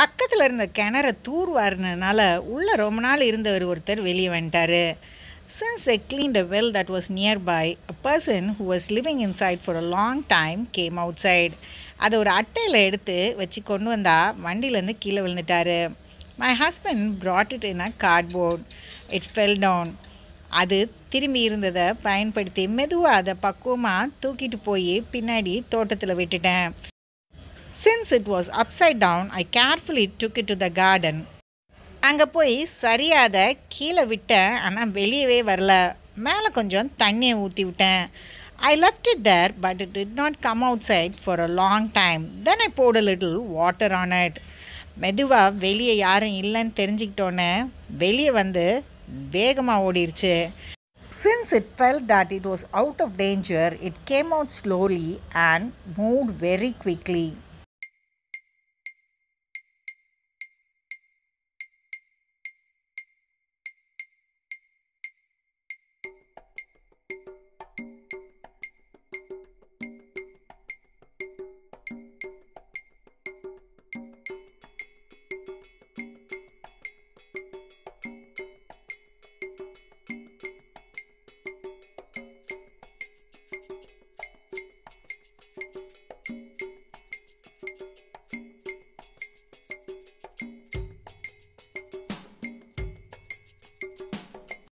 பக்கத்தில் இருந்த கிணற தூர்வாருனதுனால உள்ளே ரொம்ப நாள் இருந்தவர் ஒருத்தர் வெளியே வந்துட்டார் since they cleaned a well that was nearby, a person who was living inside for a long time came outside. அதை ஒரு அட்டையில் எடுத்து வச்சு கொண்டு வந்தா வண்டியிலேருந்து கீழே விழுந்துட்டாரு my husband brought it in a cardboard. It fell down. அது திரும்பி இருந்ததை பயன்படுத்தி மெதுவாக அதை பக்குவமாக தூக்கிட்டு போய் பின்னாடி தோட்டத்தில் விட்டுட்டேன் since it was upside down I carefully took it to the garden அங்கே போய் சரியாத கீழே விட்டேன் ஆனால் வெளியவே வரல மேலே கொஞ்சம் தண்ணியை ஊற்றி விட்டேன் ஐ left it there but it did not come outside for a long time then I poured a little water on it மெதுவாக வெளியே யாரும் இல்லைன்னு தெரிஞ்சுக்கிட்டோன்னே வெளியே வந்து வேகமாக ஓடிருச்சு Since it felt that it was out of danger, it came out slowly and moved very quickly.